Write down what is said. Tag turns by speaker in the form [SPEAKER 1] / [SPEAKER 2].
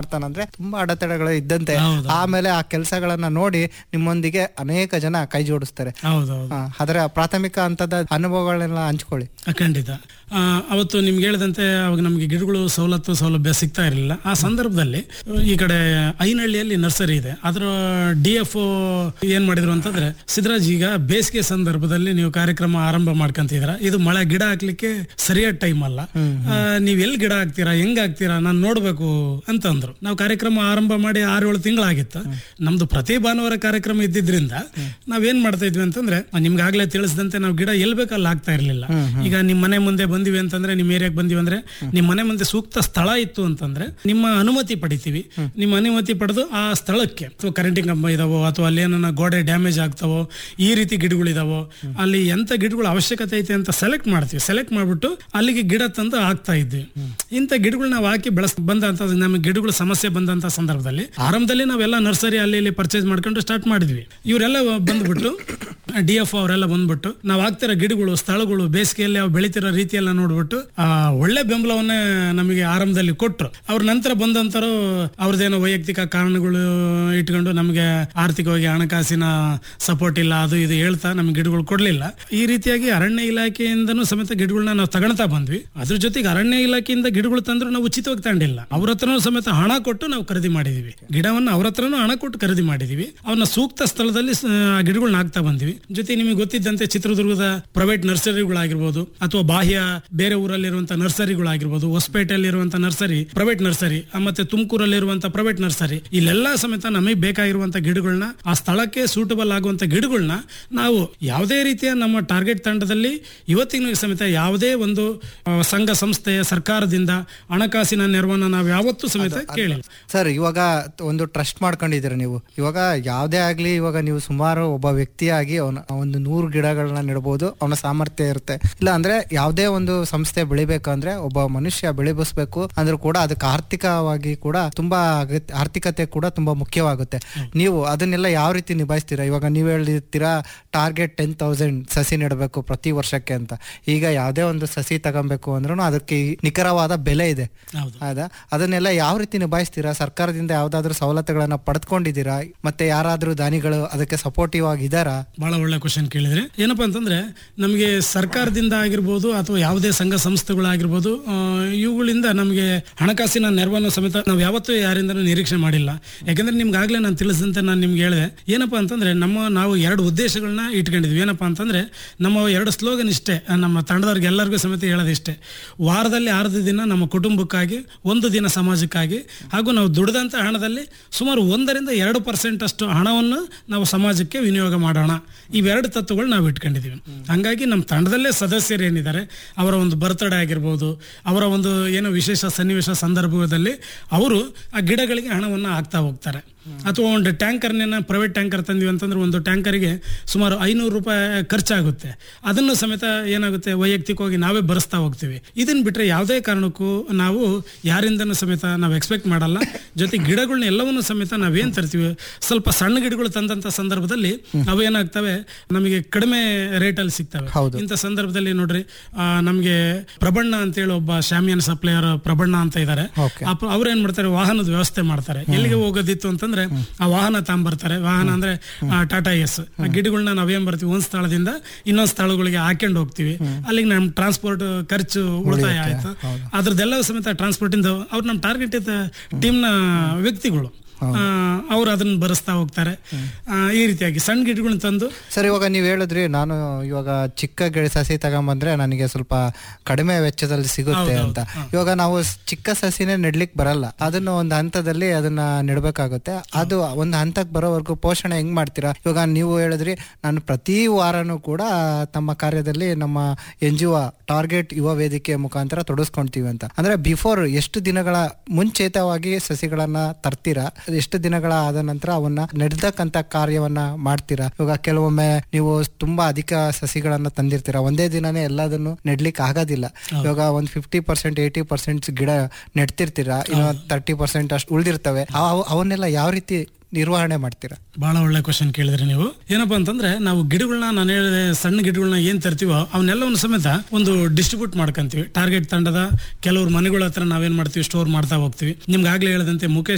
[SPEAKER 1] ಮಾಡ್ತಾನಂದ್ರೆ ತುಂಬಾ ಅಡೆತಡೆಗಳು ಇದ್ದಂತೆ
[SPEAKER 2] ಹೌದು.
[SPEAKER 1] ಆಮೇಲೆ ಆ ಕೆಲಸಗಳನ್ನ ನೋಡಿ ನಿಮ್ಮೊಂದಿಗೆ ಅನೇಕ ಜನ ಕೈ ಜೋಡಿಸ್ತಾರೆ
[SPEAKER 2] ಹೌದೌದು
[SPEAKER 1] ಆ, ಅದರ ಪ್ರಾಥಮಿಕ ಹಂತದ ಅನುಭವಗಳನ್ನೆಲ್ಲ ಹಂಚ್ಕೊಳ್ಳಿ
[SPEAKER 2] ಆ, ಖಂಡಿತ ಆ, ಅವತ್ತು ನಿಮ್ಗೆ ಹೇಳಿದಂತೆ ಅವಾಗ ನಮಗೆ ಗಿಡಗಳು ಸವಲತ್ತು ಸೌಲಭ್ಯ ಸಿಗ್ತಾ ಇರಲಿಲ್ಲ ಆ ಸಂದರ್ಭದಲ್ಲಿ ಈ ಕಡೆ ಐನಹಳ್ಳಿಯಲ್ಲಿ ನರ್ಸರಿ ಇದೆ ಅದರ ಡಿ ಎಫ್ ಏನ್ ಮಾಡಿದ್ರು ಅಂತಂದ್ರೆ ಸಿದ್ದರಾಜ್ ಈಗ ಬೇಸಿಗೆ ಸಂದರ್ಭದಲ್ಲಿ ನೀವು ಕಾರ್ಯಕ್ರಮ ಆರಂಭ ಮಾಡ್ಕೊಂತಿದ್ದೀರಾ ಇದು ಮಳೆ ಗಿಡ ಹಾಕ್ಲಿಕ್ಕೆ ಸರಿಯಾದ ಟೈಮ್ ಅಲ್ಲ ಆ, ನೀವ್ ಎಲ್ಲಿ ಗಿಡ ಹಾಕ್ತೀರಾ ಹೆಂಗ್ ಹಾಕ್ತೀರಾ ನಾನು ನೋಡ್ಬೇಕು ಅಂತಂದ್ರು ನಾವು ಕಾರ್ಯಕ್ರಮ ಆರಂಭ ಮಾಡಿ ಆರು ಏಳು ತಿಂಗಳಾಗಿತ್ತು ನಮ್ದು ಪ್ರತಿ ಭಾನುವಾರ ಕಾರ್ಯಕ್ರಮ ಇದ್ದಿದ್ರಿಂದ ನಾವೇನ್ ಮಾಡ್ತಾ ಇದ್ವಿ ಅಂತಂದ್ರೆ ನಿಮ್ಗೆ ಆಗ್ಲೇ ತಿಳಿಸಿದಂತೆ ನಾವು ಗಿಡ ಎಲ್ ಬೇಕಲ್ಲಿ ಹಾಕ್ತಾ ಇರ್ಲಿಲ್ಲ ಈಗ ನಿಮ್ ಮನೆ ಮುಂದೆ ಬಂದಿವಿ ಅಂತಂದ್ರೆ ನಿಮ್ ಏರಿಯಾಗೆ ಬಂದಿವಿ ಅಂದ್ರೆ ನಿಮ್ ಮನೆ ಮುಂದೆ ಸೂಕ್ತ ಸ್ಥಳ ಇತ್ತು ಅಂತಂದ್ರೆ ನಿಮ್ಮ ಅನುಮತಿ ಪಡಿತೀವಿ ನಿಮ್ಮ ಅನುಮತಿ ಪಡೆದು ಆ ಸ್ಥಳಕ್ಕೆ ಅಥವಾ ಕರೆಂಟಿಂಗ್ ಕಂಬ ಇದಾವೋ ಅಥವಾ ಅಲ್ಲಿ ಏನನ್ನ ಗೋಡೆ ಡ್ಯಾಮೇಜ್ ಆಗ್ತಾವೋ ಈ ರೀತಿ ಗಿಡಗಳು ಇದಾವೋ ಅಲ್ಲಿ ಎಂತ ಗಿಡಗಳು ಅವಶ್ಯಕತೆ ಐತೆ ಅಂತ ಸೆಲೆಕ್ಟ್ ಮಾಡ್ತೀವಿ ಸೆಲೆಕ್ಟ್ ಮಾಡ್ಬಿಟ್ಟು ಅಲ್ಲಿಗೆ ಗಿಡ ತಂದು ಹಾಕ್ತಾ ಇದ್ವಿ ಇಂಥ ಗಿಡಗಳು ನಾವು ಹಾಕಿ ಬೆಳೆಸ್ ಬಂದಂತ ನಮಗೆ ಗಿಡಗಳು ಸಮಸ್ಯೆ ಬಂದಂತ ಸಂದರ್ಭದಲ್ಲಿ ಆರಂಭದಲ್ಲಿ ನಾವೆಲ್ಲ ನರ್ಸರಿ ಅಲ್ಲಿ ಇಲ್ಲಿ ಪರ್ಚೇಸ್ ಮಾಡ್ಕೊಂಡು ಸ್ಟಾರ್ಟ್ ಮಾಡಿದ್ವಿ ಇವರೆಲ್ಲ ಬಂದ್ಬಿಟ್ಟು ಡಿ ಎಫ್ ಅವರೆಲ್ಲ ಬಂದ್ಬಿಟ್ಟು ನಾವು ಹಾಕ್ತಿರೋ ಗಿಡಗಳು ಸ್ಥಳಗಳು ಬೇಸಿಗೆಯಲ್ಲಿ ಅವು ಬೆಳಿತಿರೋ ರೀತಿಯೆಲ್ಲ ನೋಡ್ಬಿಟ್ಟು ಆ ಒಳ್ಳೆ ಬೆಂಬಲವನ್ನೇ ನಮಗೆ ಆರಂಭದಲ್ಲಿ ಕೊಟ್ರು ಅವ್ರ ನಂತರ ಬಂದಂತರು ಅವ್ರದ್ದೇನೋ ವೈಯಕ್ತಿಕ ಕಾರಣಗಳು ಇಟ್ಕೊಂಡು ನಮಗೆ ಆರ್ಥಿಕವಾಗಿ ಹಣಕಾಸಿನ ಸಪೋರ್ಟ್ ಇಲ್ಲ ಅದು ಇದು ಹೇಳ್ತಾ ನಮ್ಗೆ ಗಿಡಗಳು ಕೊಡ್ಲಿಲ್ಲ ಈ ರೀತಿಯಾಗಿ ಅರಣ್ಯ ಇಲಾಖೆಯಿಂದನೂ ಸಮೇತ ಗಿಡಗಳನ್ನ ನಾವು ತಗೊಳ್ತಾ ಬಂದ್ವಿ ಅದ್ರ ಜೊತೆಗೆ ಅರಣ್ಯ ಇಲಾಖೆಯಿಂದ ಗಿಡಗಳು ತಂದ್ರು ನಾವು ಉಚಿತವಾಗಿ ತಗೊಂಡಿಲ್ಲ ಅವ್ರ ಹತ್ರನೂ ಸಮೇತ ಹಣ ಕೊಟ್ಟು ನಾವು ಖರೀದಿ ಮಾಡಿದೀವಿ ಗಿಡವನ್ನ ಅವ್ರ ಹತ್ರನೂ ಹಣ ಕೊಟ್ಟು ಖರೀದಿ ಮಾಡಿದೀವಿ ಅವನ್ನ ಸೂಕ್ತ ಸ್ಥಳದಲ್ಲಿ ಸ- ಆ ಗಿಡಗಳನ್ನ ಹಾಕ್ತಾ ಬಂದಿವಿ ಜೊತೆ ನಿಮಗೆ ಗೊತ್ತಿದ್ದಂತೆ ಚಿತ್ರದುರ್ಗದ ಪ್ರೈವೇಟ್ ನರ್ಸರಿಗಳಾಗಿರ್ಬೋದು ಅಥವಾ ಬಾಹ್ಯ ಬೇರೆ ಊರಲ್ಲಿರುವಂತಹ ನರ್ಸರಿಗಳಾಗಿರ್ಬೋದು ಹೊಸಪೇಟೆಯಲ್ಲಿರುವಂತಹ ನರ್ಸರಿ ಪ್ರೈವೇಟ್ ನರ್ಸರಿ ಆ, ಮತ್ತೆ ತುಮಕೂರಲ್ಲಿರುವಂತಹ ಪ್ರೈವೇಟ್ ನರ್ಸರಿ ಇಲ್ಲೆಲ್ಲ ಸಮೇತ ನಮಗೆ ಬೇಕಾಗಿರುವಂತಹ ಗಿಡಗಳನ್ನ ಆ ಸ್ಥಳಕ್ಕೆ ಸೂಟಬಲ್ ಆಗುವಂತ ಗಿಡಗಳನ್ನ ನಾವು ಯಾವುದೇ ರೀತಿಯ ನಮ್ಮ ಟಾರ್ಗೆಟ್ ತಂಡದಲ್ಲಿ ಇವತ್ತಿನ ಸಮೇತ ಯಾವುದೇ ಒಂದು ಆ, ಸಂಘ ಸಂಸ್ಥೆ ಸರ್ಕಾರದಿಂದ ಹಣಕಾಸಿನ ನೆರವನ್ನ ನಾವು ಯಾವತ್ತೂ ಸಮೇತ ಕೇಳಿಲ್ಲ
[SPEAKER 1] ಸರ್ ಇವಾಗ ಒಂದು ಟ್ರಸ್ಟ್ ಮಾಡ್ಕೊಂಡಿದ್ದೀರ ನೀವು ಇವಾಗ ಯಾವುದೇ ಆಗ್ಲಿ ಇವಾಗ ನೀವು ಸುಮಾರು ಒಬ್ಬ ವ್ಯಕ್ತಿಯಾಗಿ ಅವನ ಒಂದು ನೂರು ಗಿಡಗಳನ್ನ ನೆಡ್ಬೋದು ಅವನ ಸಾಮರ್ಥ್ಯ ಇರುತ್ತೆ ಇಲ್ಲ ಅಂದ್ರೆ ಯಾವುದೇ ಒಂದು ಸಂಸ್ಥೆ ಬೆಳಿಬೇಕಂದ್ರೆ ಒಬ್ಬ ಮನುಷ್ಯ ಬೆಳಿಬಸ್ಬೇಕು ಅಂದ್ರೂ ಕೂಡ ಅದಕ್ಕೆ ಆರ್ಥಿಕವಾಗಿ ಕೂಡ ತುಂಬಾ ಅಗತ್ಯ ಆರ್ಥಿಕತೆ ಕೂಡ ತುಂಬಾ ಮುಖ್ಯವಾಗುತ್ತೆ ನೀವು ಅದನ್ನೆಲ್ಲ ಯಾವ ರೀತಿ ನಿಭಾಯಿಸ್ತೀರಾ ಇವಾಗ ನೀವು ಹೇಳಿರ್ತೀರಾ ಟಾರ್ಗೆಟ್ ಟೆನ್ ತೌಸಂಡ್ ಸಸಿ ನೆಡಬೇಕು ಪ್ರತಿ ವರ್ಷಕ್ಕೆ ಅಂತ ಈಗ ಯಾವುದೇ ಒಂದು ಸಸಿ ತಗೊಬೇಕು ಅಂದ್ರೂ ಅದಕ್ಕೆ ನಿಖರವಾದ ಬೆಲೆ ಇದೆ
[SPEAKER 2] ಹೌದು
[SPEAKER 1] ಹೌದಾ ಅದನ್ನೆಲ್ಲ ಯಾವ ರೀತಿ ನಿಭಾಯಿಸ್ತೀರಾ ಸರ್ಕಾರದಿಂದ ಯಾವ್ದಾದ್ರು ಸವಲತ್ತುಗಳನ್ನ ಪಡೆದುಕೊಂಡಿದ್ದೀರಾ ಮತ್ತೆ ಯಾರಾದ್ರೂ ದಾನಿಗಳು ಅದಕ್ಕೆ ಸಪೋರ್ಟಿವ್ ಆಗಿದ್ದಾರಾ
[SPEAKER 2] ಬಹಳ ಒಳ್ಳೆ ಕ್ವಶನ್ ಕೇಳಿದ್ರೆ ಏನಪ್ಪಾ ಅಂತಂದ್ರೆ ನಮಗೆ ಸರ್ಕಾರದಿಂದ ಆಗಿರ್ಬೋದು ಅಥವಾ ಯಾವುದೇ ಸಂಘ ಸಂಸ್ಥೆಗಳಾಗಿರ್ಬೋದು ಆ, ಇವುಗಳಿಂದ ನಮಗೆ ಹಣಕಾಸಿನ ನೆರವನ್ನು ಸಮೇತ ನಾವು ಯಾವತ್ತೂ ಯಾರಿಂದನೂ ನಿರೀಕ್ಷೆ ಮಾಡಿಲ್ಲ ಯಾಕಂದ್ರೆ ನಿಮ್ಗೆ ಆಗ್ಲೇ ನಾನು ತಿಳಿಸಿದಂತೆ ನಾನು ನಿಮ್ಗೆ ಹೇಳಿದೆ ಏನಪ್ಪಾ ಅಂತಂದ್ರೆ ನಮ್ಮ ನಾವು ಎರಡು ಉದ್ದೇಶಗಳನ್ನ ಇಟ್ಕೊಂಡಿದ್ವಿ ಏನಪ್ಪಾ ಅಂತಂದ್ರೆ ನಮ್ಮ ಎರಡು ಸ್ಲೋಗನ್ ಇಷ್ಟೇ ಆ, ನಮ್ಮ ತಂಡದವ್ರಿಗೆ ಎಲ್ಲರಿಗೂ ಸಮೇತ ಹೇಳೋದು ಇಷ್ಟೇ ವಾರದಲ್ಲಿ ಆರು ದಿನ ನಮ್ಮ ಕುಟುಂಬಕ್ಕಾಗಿ ಒಂದು ದಿನ ಸಮಾಜಕ್ಕಾಗಿ ಹಾಗೂ ನಾವು ದುಡಿದಂಥ ಹಣದಲ್ಲಿ ಸುಮಾರು ಒಂದರಿಂದ ಎರಡು ಪರ್ಸೆಂಟ್ ಅಷ್ಟು ಹಣವನ್ನು ನಾವು ಸಮಾಜಕ್ಕೆ ವಿನಿಯೋಗ ಮಾಡೋಣ ಇವೆರಡು ತತ್ವಗಳು ನಾವು ಇಟ್ಕೊಂಡಿದ್ದೀವಿ ಹಂಗಾಗಿ ನಮ್ಮ ತಂಡದಲ್ಲೇ ಸದಸ್ಯರು ಏನಿದ್ದಾರೆ ಅವರ ಒಂದು ಬರ್ತ್ಡೇ ಆಗಿರ್ಬೋದು ಅವರ ಒಂದು ಏನೋ ವಿಶೇಷ ಸನ್ನಿವೇಶ ಸಂದರ್ಭದಲ್ಲಿ ಅವರು ಆ ಗಿಡಗಳಿಗೆ ಹಣವನ್ನು ಹಾಕ್ತಾ ಹೋಗ್ತಾರೆ ಅಥವಾ ಒಂದು ಟ್ಯಾಂಕರ್ನ ಪ್ರೈವೇಟ್ ಟ್ಯಾಂಕರ್ ತಂದಿವಿ ಅಂತಂದ್ರೆ ಒಂದು ಟ್ಯಾಂಕರಿಗೆ ಸುಮಾರು ಐನೂರು ರೂಪಾಯಿ ಖರ್ಚಾಗುತ್ತೆ ಅದನ್ನು ಸಮೇತ ಏನಾಗುತ್ತೆ ವೈಯಕ್ತಿಕವಾಗಿ ನಾವೇ ಬರೆಸ್ತಾ ಹೋಗ್ತೀವಿ ಇದನ್ನ ಬಿಟ್ರೆ ಯಾವುದೇ ಕಾರಣಕ್ಕೂ ನಾವು ಯಾರಿಂದನೂ ಸಮೇತ ನಾವು ಎಕ್ಸ್ಪೆಕ್ಟ್ ಮಾಡಲ್ಲ ಜೊತೆ ಗಿಡಗಳನ್ನ ಎಲ್ಲವನ್ನೂ ಸಮೇತ ನಾವೇನ್ ತರ್ತೀವಿ ಸ್ವಲ್ಪ ಸಣ್ಣ ಗಿಡಗಳು ತಂದಂತ ಸಂದರ್ಭದಲ್ಲಿ ಅವು ಏನಾಗ್ತವೆ ನಮಗೆ ಕಡಿಮೆ ರೇಟಲ್ಲಿ ಸಿಗ್ತವೆ
[SPEAKER 1] ಹೌದು.
[SPEAKER 2] ಇಂಥ ಸಂದರ್ಭದಲ್ಲಿ ನೋಡ್ರಿ ಆ, ನಮ್ಗೆ ಪ್ರಬಣ್ಣ ಅಂತೇಳಿ ಒಬ್ಬ ಶಾಮಿಯನ್ ಸಪ್ಲೈಯರ್ ಪ್ರಬಣ್ಣ ಅಂತ ಇದ್ದಾರೆ
[SPEAKER 1] Okay.
[SPEAKER 2] ಅವ್ರು ಏನ್ ಮಾಡ್ತಾರೆ ವಾಹನದ ವ್ಯವಸ್ಥೆ ಮಾಡ್ತಾರೆ ಎಲ್ಲಿಗೆ ಹೋಗೋದಿತ್ತು ಅಂತಂದ್ರೆ ಆ ವಾಹನ ತಗೊಂಬರ್ತಾರೆ ವಾಹನ ಅಂದ್ರೆ ಆ, ಟಾಟಾ ಎಸ್ ಆ ಗಿಡಗಳನ್ನ ನಾವೇನ್ ಬರ್ತೀವಿ ಒಂದ್ ಸ್ಥಳದಿಂದ ಇನ್ನೊಂದ್ ಸ್ಥಳಗಳಿಗೆ ಹಾಕೊಂಡು ಹೋಗ್ತೀವಿ ಅಲ್ಲಿಗೆ ನಮ್ ಟ್ರಾನ್ಸ್ಪೋರ್ಟ್ ಖರ್ಚು ಉಳಿತಾಯ ಆಯ್ತು ಅದ್ರದ್ದೆಲ್ಲ ಸಮೇತ ಟ್ರಾನ್ಸ್ಪೋರ್ಟ್ ಇಂದ ಅವ್ರು ನಮ್ಮ ಟಾರ್ಗೆಟ್ ಟೀಮ್ ನ ವ್ಯಕ್ತಿಗಳು ಅವ್ರು ಅದನ್ನ ಬರೆಸ್ತಾ ಹೋಗ್ತಾರೆ ಆ, ಈ ರೀತಿಯಾಗಿ ಸಣ್ಣ ಗಿಡಗಳನ್ನ ತಂದು
[SPEAKER 1] ಸರ್ ಇವಾಗ ನೀವು ಹೇಳಿದ್ರಿ ನಾನು ಇವಾಗ ಚಿಕ್ಕ ಗಿಡ ಸಸಿ ತಗೊಂಬಂದ್ರೆ ನನಗೆ ಸ್ವಲ್ಪ ಕಡಿಮೆ ವೆಚ್ಚದಲ್ಲಿ ಸಿಗುತ್ತೆ ಅಂತ ಇವಾಗ ನಾವು ಸ್- ಚಿಕ್ಕ ಸಸಿನೇ ನೆಡ್ಲಿಕ್ಕೆ ಬರಲ್ಲ ಅದನ್ನ ಒಂದು ಹಂತದಲ್ಲಿ ಅದನ್ನ ನೆಡ್ಬೇಕಾಗುತ್ತೆ ಅದು ಒಂದು ಹಂತಕ್ಕೆ ಬರೋವರೆಗೂ ಪೋಷಣೆ ಹೆಂಗ್ ಮಾಡ್ತೀರಾ ಇವಾಗ ನೀವು ಹೇಳಿದ್ರಿ ನಾನು ಪ್ರತಿ ವಾರನೂ ಕೂಡ ತಮ್ಮ ಕಾರ್ಯದಲ್ಲಿ ನಮ್ಮ ಎನ್ ಜಿ ಒ ಟಾರ್ಗೆಟ್ ಯುವ ವೇದಿಕೆ ಮುಖಾಂತರ ತೊಡಸ್ಕೊಂತೀವಿ ಅಂತ ಅಂದ್ರೆ ಬಿಫೋರ್ ಎಷ್ಟು ದಿನಗಳ ಮುಂಚೇತವಾಗಿ ಸಸಿಗಳನ್ನ ತರ್ತೀರಾ ಅದು ಎಷ್ಟು ದಿನಗಳ ಆದ ನಂತರ ಅವನ್ನ ನಡೆದಕ್ಕಂತ ಕಾರ್ಯವನ್ನ ಮಾಡ್ತೀರಾ ಇವಾಗ ಕೆಲವೊಮ್ಮೆ ನೀವು ತುಂಬಾ ಅಧಿಕ ಸಸಿಗಳನ್ನ ತಂದಿರ್ತೀರಾ ಒಂದೇ ದಿನನೇ ಎಲ್ಲದನ್ನು ನೆಡ್ಲಿಕ್ಕೆ ಆಗೋದಿಲ್ಲ ಇವಾಗ ಒಂದ್ ಫಿಫ್ಟಿ ಪರ್ಸೆಂಟ್ ಏಯ್ಟಿ ಪರ್ಸೆಂಟ್ ಗಿಡ ನೆಡ್ತಿರ್ತೀರಾ ಇನ್ನು ತರ್ಟಿ ಪರ್ಸೆಂಟ್ ಅಷ್ಟು ಉಳಿದಿರ್ತವೆ ಅವನ್ನೆಲ್ಲ ಯಾವ ರೀತಿ ನಿರ್ವಹಣೆ ಮಾಡ್ತೀರಾ
[SPEAKER 2] ಬಹಳ ಒಳ್ಳೆ ಕ್ವಶನ್ ಕೇಳಿದ್ರಿ ನೀವು ಏನಪ್ಪಾ ಅಂತಂದ್ರೆ ನಾವು ಗಿಡಗಳನ್ನ ನಾನು ಹೇಳಿದೆ ಸಣ್ಣ ಗಿಡಗಳನ್ನ ಏನ್ ತರ್ತೀವೋ ಅವನ್ನೆಲ್ಲವನ್ನು ಸಮೇತ ಒಂದು ಡಿಸ್ಟ್ರಿಬ್ಯೂಟ್ ಮಾಡ್ಕೊಂತೀವಿ ಟಾರ್ಗೆಟ್ ತಂಡದ ಕೆಲವ್ರು ಮನೆಗಳ ಹತ್ರ ನಾವೇನ್ ಮಾಡ್ತೀವಿ ಸ್ಟೋರ್ ಮಾಡ್ತಾ ಹೋಗ್ತೀವಿ ನಿಮ್ಗೆ ಆಗ್ಲೇ ಹೇಳಿದಂತೆ ಮುಖೇಶ್